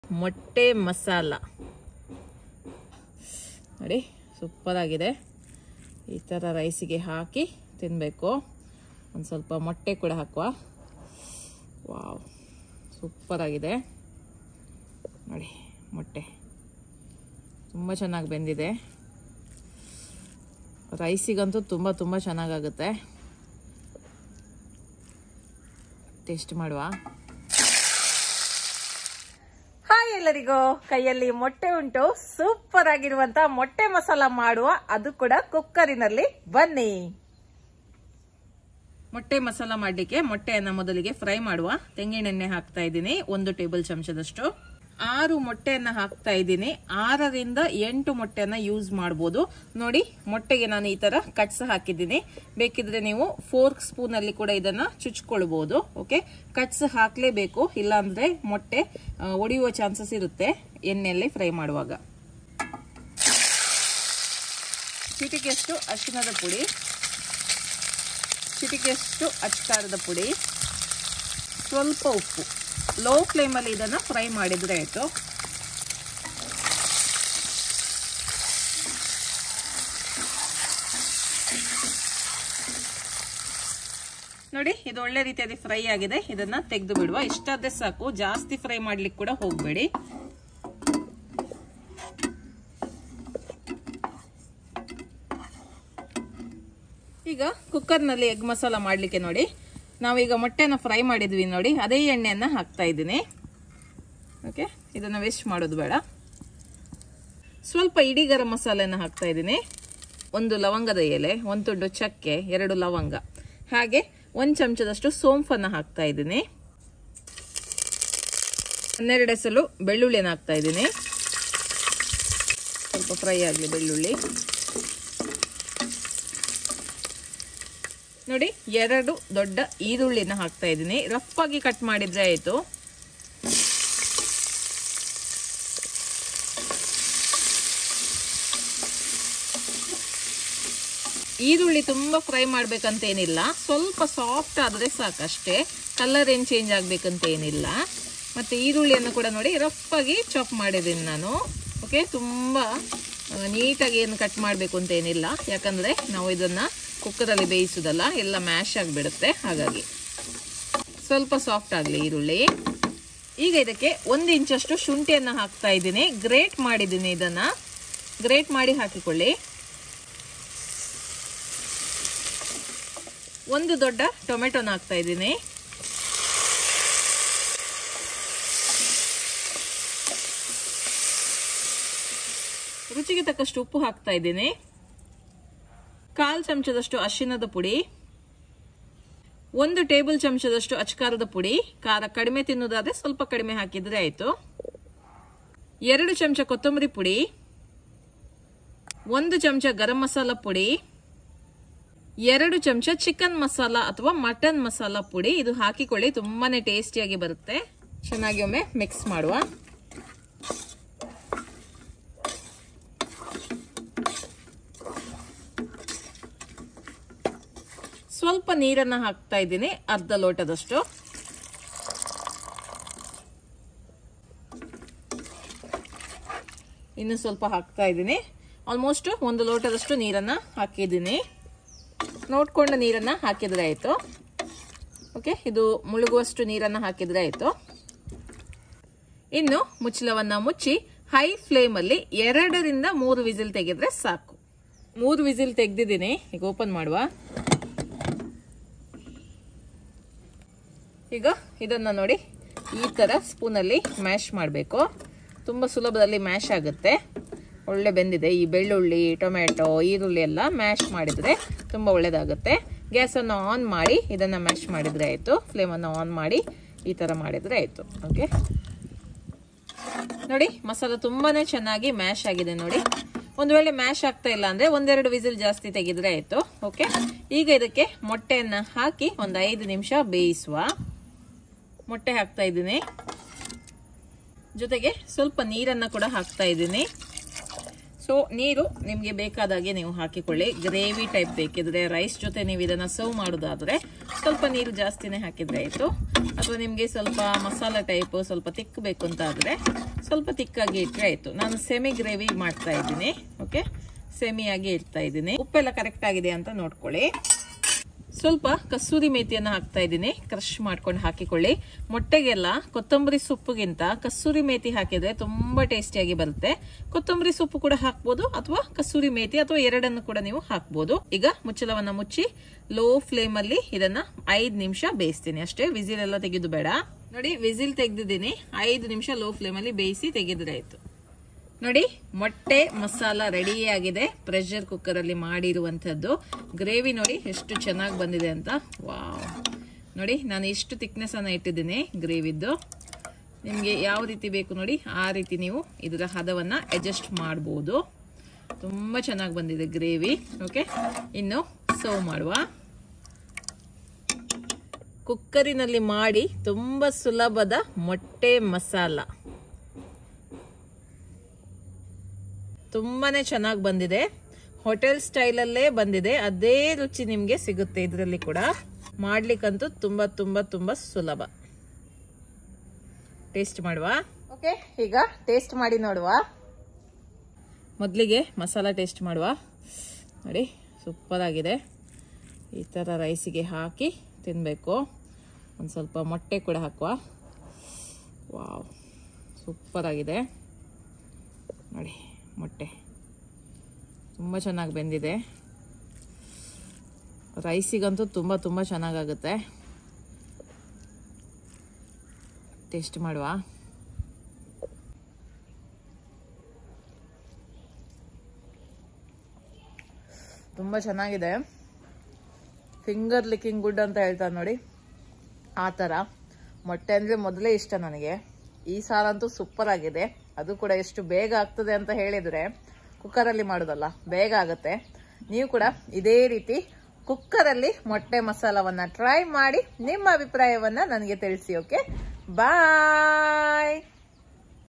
ಮೊಟ್ಟೆ ಮಸಾಲ ನೋಡಿ ಸೂಪರ್ ಆಗಿದೆ ಈ ಥರ ರೈಸಿಗೆ ಹಾಕಿ ತಿನ್ನಬೇಕು ಒಂದು ಸ್ವಲ್ಪ ಮೊಟ್ಟೆ ಕೂಡ ಹಾಕುವ ವಾವ್ ಸೂಪರ್ ಆಗಿದೆ ನೋಡಿ ಮೊಟ್ಟೆ ತುಂಬ ಚೆನ್ನಾಗಿ ಬೆಂದಿದೆ ರೈಸಿಗಂತೂ ತುಂಬ ತುಂಬ ಚೆನ್ನಾಗಾಗುತ್ತೆ ಟೇಸ್ಟ್ ಮಾಡುವ ಹಾಯ್ ಎಲ್ಲರಿಗೂ ಕೈಯಲ್ಲಿ ಮೊಟ್ಟೆ ಉಂಟು ಸೂಪರ್ ಆಗಿರುವಂತ ಮೊಟ್ಟೆ ಮಸಾಲ ಮಾಡುವ ಅದು ಕೂಡ ಕುಕ್ಕರಿನಲ್ಲಿ ಬನ್ನಿ ಮೊಟ್ಟೆ ಮಸಾಲ ಮಾಡಲಿಕ್ಕೆ ಮೊಟ್ಟೆಯನ್ನ ಮೊದಲಿಗೆ ಫ್ರೈ ಮಾಡುವ ತೆಂಗಿನೆಣ್ಣೆ ಹಾಕ್ತಾ ಇದ್ದೀನಿ ಒಂದು ಟೇಬಲ್ ಚಮಚದಷ್ಟು ಆರು ಮೊಟ್ಟೆಯನ್ನ ಹಾಕ್ತಾ ಇದ್ದೀನಿ ಆರರಿಂದ ಎಂಟು ಮೊಟ್ಟೆಯನ್ನ ಯೂಸ್ ಮಾಡಬಹುದು ನೋಡಿ ಮೊಟ್ಟೆಗೆ ನಾನು ಈ ತರ ಕಟ್ಸ್ ಹಾಕಿದ್ದೀನಿ ಬೇಕಿದ್ರೆ ನೀವು ಫೋರ್ಕ್ ಸ್ಪೂನ್ ಅಲ್ಲಿ ಕೂಡ ಇದನ್ನ ಚುಚ್ಕೊಳ್ಬಹುದು ಓಕೆ ಕಟ್ಸ್ ಹಾಕ್ಲೇಬೇಕು ಇಲ್ಲಾಂದ್ರೆ ಮೊಟ್ಟೆ ಆ, ಒಡೆಯುವ ಚಾನ್ಸಸ್ ಇರುತ್ತೆ ಎಣ್ಣೆಯಲ್ಲಿ ಫ್ರೈ ಮಾಡುವಾಗ ಚಿಟಿಕೆಷ್ಟು ಅರಿಶಿನದ ಪುಡಿ ಚಿಟಿಕೆಷ್ಟು ಅಚ್ಕಾರದ ಪುಡಿ ಸ್ವಲ್ಪ ಉಪ್ಪು ಲೋ ಫ್ಲೇಮಲ್ಲಿ ಇದನ್ನು ಫ್ರೈ ಮಾಡಿದರೆ ಆಯಿತು ನೋಡಿ ಇದು ಒಳ್ಳೆ ರೀತಿಯಲ್ಲಿ ಫ್ರೈ ಆಗಿದೆ ಇದನ್ನ ತೆಗೆದು ಬಿಡುವ ಇಷ್ಟಾದ್ರೆ ಸಾಕು ಜಾಸ್ತಿ ಫ್ರೈ ಮಾಡ್ಲಿಕ್ಕೆ ಕೂಡ ಹೋಗಬೇಡಿ ಈಗ ಕುಕ್ಕರ್ನಲ್ಲಿ ಎಗ್ ಮಸಾಲ ಮಾಡಲಿಕ್ಕೆ ನೋಡಿ ನಾವೀಗ ಮೊಟ್ಟೆನ ಫ್ರೈ ಮಾಡಿದ್ವಿ ನೋಡಿ ಅದೇ ಎಣ್ಣೆಯನ್ನು ಹಾಕ್ತಾ ಇದ್ದೀನಿ ಓಕೆ ಇದನ್ನು ವೇಸ್ಟ್ ಮಾಡೋದು ಬೇಡ ಸ್ವಲ್ಪ ಇಡೀ ಗರಂ ಮಸಾಲೆಯನ್ನು ಹಾಕ್ತಾ ಇದ್ದೀನಿ ಒಂದು ಲವಂಗದ ಎಲೆ ಒಂದು ತುಂಡು ಚಕ್ಕೆ ಎರಡು ಲವಂಗ ಹಾಗೆ ಒಂದು ಚಮಚದಷ್ಟು ಸೋಂಫನ್ನು ಹಾಕ್ತಾ ಇದ್ದೀನಿ ಹನ್ನೆರಡು ಎಸಲು ಬೆಳ್ಳುಳ್ಳಿನ ಹಾಕ್ತಾ ಇದ್ದೀನಿ ಸ್ವಲ್ಪ ಫ್ರೈ ಆಗಲಿ ಬೆಳ್ಳುಳ್ಳಿ ನೋಡಿ ಎರಡು ದೊಡ್ಡ ಈರುಳ್ಳಿನ ಹಾಕ್ತಾ ಇದ್ದೀನಿ ರಫ್ ಆಗಿ ಕಟ್ ಮಾಡಿದ್ರೆ ಆಯಿತು ಈರುಳ್ಳಿ ತುಂಬ ಫ್ರೈ ಮಾಡ್ಬೇಕಂತ ಏನಿಲ್ಲ ಸ್ವಲ್ಪ ಸಾಫ್ಟ್ ಆದರೆ ಸಾಕಷ್ಟೇ ಕಲರ್ ಏನು ಚೇಂಜ್ ಆಗ್ಬೇಕಂತ ಏನಿಲ್ಲ ಮತ್ತು ಈರುಳ್ಳಿಯನ್ನು ಕೂಡ ನೋಡಿ ರಫ್ ಆಗಿ ಚಾಪ್ ಮಾಡಿದ್ದೀನಿ ನಾನು ಓಕೆ ತುಂಬ ನೀಟಾಗಿ ಏನು ಕಟ್ ಮಾಡಬೇಕು ಅಂತ ಏನಿಲ್ಲ ಯಾಕಂದರೆ ನಾವು ಇದನ್ನು ಕುಕ್ಕರಲ್ಲಿ ಬೇಯಿಸೋದಲ್ಲ ಎಲ್ಲ ಮ್ಯಾಶ್ ಆಗಿಬಿಡುತ್ತೆ ಹಾಗಾಗಿ ಸ್ವಲ್ಪ ಸಾಫ್ಟ್ ಆಗಲಿ ಈರುಳ್ಳಿ ಈಗ ಇದಕ್ಕೆ ಒಂದು ಇಂಚಷ್ಟು ಶುಂಠಿಯನ್ನು ಹಾಕ್ತಾ ಇದ್ದೀನಿ ಗ್ರೇಟ್ ಮಾಡಿದ್ದೀನಿ ಇದನ್ನು ಗ್ರೇಟ್ ಮಾಡಿ ಹಾಕಿಕೊಳ್ಳಿ ಒಂದು ದೊಡ್ಡ ಟೊಮೆಟೊನ ಹಾಕ್ತಾ ಇದ್ದೀನಿ ರುಚಿಗೆ ತಕ್ಕಷ್ಟು ಉಪ್ಪು ಹಾಕ್ತಾ ಇದ್ದೀನಿ ಕಾಲ್ ಚಮಚದಷ್ಟು ಅರಿಶಿನದ ಪುಡಿ ಒಂದು ಟೇಬಲ್ ಚಮಚದಷ್ಟು ಅಚ್ಕಾರದ ಪುಡಿ ಖಾರ ಕಡಿಮೆ ತಿನ್ನೋದಾದ್ರೆ ಸ್ವಲ್ಪ ಕಡಿಮೆ ಹಾಕಿದ್ರೆ ಆಯಿತು ಎರಡು ಚಮಚ ಕೊತ್ತಂಬರಿ ಪುಡಿ ಒಂದು ಚಮಚ ಗರಂ ಮಸಾಲ ಪುಡಿ ಎರಡು ಚಮಚ ಚಿಕನ್ ಮಸಾಲ ಅಥವಾ ಮಟನ್ ಮಸಾಲ ಪುಡಿ ಇದು ಹಾಕಿಕೊಳ್ಳಿ ತುಂಬಾನೇ ಟೇಸ್ಟಿಯಾಗಿ ಬರುತ್ತೆ ಚೆನ್ನಾಗಿ ಒಮ್ಮೆ ಮಿಕ್ಸ್ ಮಾಡುವ ಸ್ವಲ್ಪ ನೀರನ್ನ ಹಾಕ್ತಾ ಇದ್ದೀನಿ ಅರ್ಧ ಲೋಟದಷ್ಟು ಇನ್ನು ಸ್ವಲ್ಪ ಹಾಕ್ತಾ ಇದ್ದೀನಿ ಆಲ್ಮೋಸ್ಟ್ ಒಂದು ಲೋಟದಷ್ಟು ನೀರನ್ನ ಹಾಕಿದ್ದೀನಿ ನೋಡ್ಕೊಂಡು ನೀರನ್ನ ಹಾಕಿದ್ರೆ ಆಯಿತು ಓಕೆ ಇದು ಮುಳುಗುವಷ್ಟು ನೀರನ್ನ ಹಾಕಿದ್ರೆ ಆಯಿತು ಇನ್ನು ಮುಚ್ಚಳವನ್ನ ಮುಚ್ಚಿ ಹೈ ಫ್ಲೇಮಲ್ಲಿ ಎರಡರಿಂದ ಮೂರು ವಿಸಿಲ್ ತೆಗೆದ್ರೆ ಸಾಕು ಮೂರು ವಿಸಿಲ್ ತೆಗೆದಿದ್ದೀನಿ ಈಗ ಓಪನ್ ಮಾಡುವ ಈಗ ಇದನ್ನ ನೋಡಿ ಈ ಥರ ಸ್ಪೂನಲ್ಲಿ ಮ್ಯಾಶ್ ಮಾಡಬೇಕು ತುಂಬ ಸುಲಭದಲ್ಲಿ ಮ್ಯಾಶ್ ಆಗುತ್ತೆ ಒಳ್ಳೆ ಬೆಂದಿದೆ ಈ ಬೆಳ್ಳುಳ್ಳಿ ಟೊಮೆಟೊ ಈರುಳ್ಳಿ ಎಲ್ಲ ಮ್ಯಾಶ್ ಮಾಡಿದರೆ ತುಂಬ ಒಳ್ಳೆಯದಾಗುತ್ತೆ ಗ್ಯಾಸನ್ನು ಆನ್ ಮಾಡಿ ಇದನ್ನು ಮ್ಯಾಶ್ ಮಾಡಿದರೆ ಆಯಿತು ಫ್ಲೇಮನ್ನು ಆನ್ ಮಾಡಿ ಈ ಥರ ಮಾಡಿದರೆ ಆಯಿತು ಓಕೆ ನೋಡಿ ಮಸಾಲ ತುಂಬಾನೇ ಚೆನ್ನಾಗಿ ಮ್ಯಾಶ್ ಆಗಿದೆ ನೋಡಿ ಒಂದು ವೇಳೆ ಮ್ಯಾಶ್ ಆಗ್ತಾ ಇಲ್ಲ ಅಂದ್ರೆ ಒಂದೆರಡು ವಿಸಿಲ್ ಜಾಸ್ತಿ ತೆಗೆದ್ರೆ ಆಯ್ತು ಓಕೆ ಈಗ ಇದಕ್ಕೆ ಮೊಟ್ಟೆಯನ್ನ ಹಾಕಿ ಒಂದು ಐದು ನಿಮಿಷ ಬೇಯಿಸುವ ಮೊಟ್ಟೆ ಹಾಕ್ತಾ ಇದ್ದೀನಿ ಜೊತೆಗೆ ಸ್ವಲ್ಪ ನೀರನ್ನ ಕೂಡ ಹಾಕ್ತಾ ಇದ್ದೀನಿ ಸೊ ನೀರು ನಿಮಗೆ ಬೇಕಾದಾಗೆ ನೀವು ಹಾಕಿಕೊಳ್ಳಿ ಗ್ರೇವಿ ಟೈಪ್ ಬೇಕಿದ್ರೆ ರೈಸ್ ಜೊತೆ ನೀವು ಇದನ್ನ ಸರ್ವ್ ಮಾಡೋದಾದ್ರೆ ಸ್ವಲ್ಪ ನೀರು ಜಾಸ್ತಿನೇ ಹಾಕಿದ್ರೆ ಆಯಿತು ಅಥವಾ ನಿಮಗೆ ಸ್ವಲ್ಪ ಮಸಾಲ ಟೈಪ್ ಸ್ವಲ್ಪ ತಿಕ್ ಬೇಕು ಅಂತ ಆದರೆ ಸ್ವಲ್ಪ ತಿಕ್ಕಾಗಿ ಇಟ್ಟರೆ ಆಯಿತು ನಾನು ಸೆಮಿ ಗ್ರೇವಿ ಮಾಡ್ತಾ ಇದ್ದೀನಿ ಓಕೆ ಸೆಮಿಯಾಗಿ ಇಡ್ತಾ ಇದ್ದೀನಿ ಉಪ್ಪೆಲ್ಲ ಕರೆಕ್ಟ್ ಆಗಿದೆ ಅಂತ ನೋಡ್ಕೊಳ್ಳಿ ಸ್ವಲ್ಪ ಕಸೂರಿ ಮೇಥಿಯನ್ನು ಹಾಕ್ತಾ ಇದ್ದೀನಿ ಕ್ರಶ್ ಮಾಡ್ಕೊಂಡು ಹಾಕಿಕೊಳ್ಳಿ ಮೊಟ್ಟೆಗೆಲ್ಲ ಕೊತ್ತಂಬರಿ ಸೊಪ್ಪುಗಿಂತ ಕಸೂರಿ ಮೇಥಿ ಹಾಕಿದ್ರೆ ತುಂಬಾ ಟೇಸ್ಟಿಯಾಗಿ ಬರುತ್ತೆ ಕೊತ್ತಂಬರಿ ಸೊಪ್ಪು ಕೂಡ ಹಾಕ್ಬೋದು ಅಥವಾ ಕಸೂರಿ ಮೇಥಿ ಅಥವಾ ಎರಡನ್ನು ಕೂಡ ನೀವು ಹಾಕ್ಬೋದು ಈಗ ಮುಚ್ಚಳವನ್ನ ಮುಚ್ಚಿ ಲೋ ಫ್ಲೇಮ್ ಅಲ್ಲಿ ಇದನ್ನ ಐದ್ ನಿಮಿಷ ಬೇಯಿಸ್ತೀನಿ ಅಷ್ಟೇ ವಿಸಿಲ್ ಎಲ್ಲ ತೆಗೆದು ಬೇಡ ನೋಡಿ ವಿಸಿಲ್ ತೆಗೆದಿದ್ದೀನಿ ಐದು ನಿಮಿಷ ಲೋ ಫ್ಲೇಮ್ ಅಲ್ಲಿ ಬೇಯಿಸಿ ತೆಗೆದ್ರೆ ಆಯ್ತು ನೋಡಿ ಮೊಟ್ಟೆ ಮಸಾಲ ರೆಡಿ ಆಗಿದೆ ಪ್ರೆಷರ್ ಕುಕ್ಕರ್ ಅಲ್ಲಿ ಮಾಡಿರುವಂತದ್ದು ಗ್ರೇವಿ ನೋಡಿ ಎಷ್ಟು ಚೆನ್ನಾಗಿ ಬಂದಿದೆ ಅಂತ ವಾವ್ ನೋಡಿ ನಾನು ಇಷ್ಟು ಥಿಕ್ನೆಸ್ ಅನ್ನ ಇಟ್ಟಿದ್ದೀನಿ ಗ್ರೇವಿದ್ದು ನಿಮಗೆ ಯಾವ ರೀತಿ ಬೇಕು ನೋಡಿ ಆ ರೀತಿ ನೀವು ಇದರ ಹದವನ್ನ ಅಡ್ಜಸ್ಟ್ ಮಾಡ್ಬೋದು ತುಂಬ ಚೆನ್ನಾಗಿ ಬಂದಿದೆ ಗ್ರೇವಿ ಓಕೆ ಇನ್ನು ಸರ್ವ್ ಮಾಡುವ ಕುಕ್ಕರಿನಲ್ಲಿ ಮಾಡಿ ತುಂಬ ಸುಲಭದ ಮೊಟ್ಟೆ ಮಸಾಲ ತುಂಬಾನೇ ಚೆನ್ನಾಗಿ ಬಂದಿದೆ ಹೋಟೆಲ್ ಸ್ಟೈಲಲ್ಲೇ ಬಂದಿದೆ ಅದೇ ರುಚಿ ನಿಮಗೆ ಸಿಗುತ್ತೆ ಇದರಲ್ಲಿ ಕೂಡ ಮಾಡ್ಲಿಕ್ಕಂತೂ ತುಂಬಾ ತುಂಬಾ ತುಂಬಾ ಸುಲಭ ಟೇಸ್ಟ್ ಮಾಡುವ ಓಕೆ ಈಗ ಟೇಸ್ಟ್ ಮಾಡಿ ನೋಡುವ ಮೊದಲಿಗೆ ಮಸಾಲ ಟೇಸ್ಟ್ ಮಾಡುವ ನೋಡಿ ಸೂಪರ್ ಆಗಿದೆ ಈ ಥರ ರೈಸಿಗೆ ಹಾಕಿ ತಿನ್ನಬೇಕು ಒಂದು ಸ್ವಲ್ಪ ಮೊಟ್ಟೆ ಕೂಡ ಹಾಕುವ ವಾವ್ ಸೂಪರ್ ಆಗಿದೆ ನೋಡಿ ಮೊಟ್ಟೆ ತುಂಬ ಚೆನ್ನಾಗಿ ಬೆಂದಿದೆ ರೈಸಿಗಂತೂ ತುಂಬ ತುಂಬ ಚೆನ್ನಾಗಾಗುತ್ತೆ ಟೇಸ್ಟ್ ಮಾಡುವ ತುಂಬ ಚೆನ್ನಾಗಿದೆ ಫಿಂಗರ್ ಲಿಕ್ಕಿಂಗ್ ಗುಡ್ ಅಂತ ಹೇಳ್ತಾರೆ ನೋಡಿ ಆ ಥರ ಮೊಟ್ಟೆ ಅಂದರೆ ಮೊದಲೇ ಇಷ್ಟ ನನಗೆ ಈ ಸಾರಂತೂ ಸೂಪರ್ ಆಗಿದೆ ಅದು ಕೂಡ ಎಷ್ಟು ಬೇಗ ಆಗ್ತದೆ ಅಂತ ಹೇಳಿದರೆ ಕುಕ್ಕರಲ್ಲಿ ಮಾಡೋದಲ್ಲ ಬೇಗ ಆಗುತ್ತೆ ನೀವು ಕೂಡ ಇದೇ ರೀತಿ ಕುಕ್ಕರಲ್ಲಿ ಮೊಟ್ಟೆ ಮಸಾಲವನ್ನು ಟ್ರೈ ಮಾಡಿ ನಿಮ್ಮ ಅಭಿಪ್ರಾಯವನ್ನು ನನಗೆ ತಿಳಿಸಿ ಓಕೆ ಬಾಯ್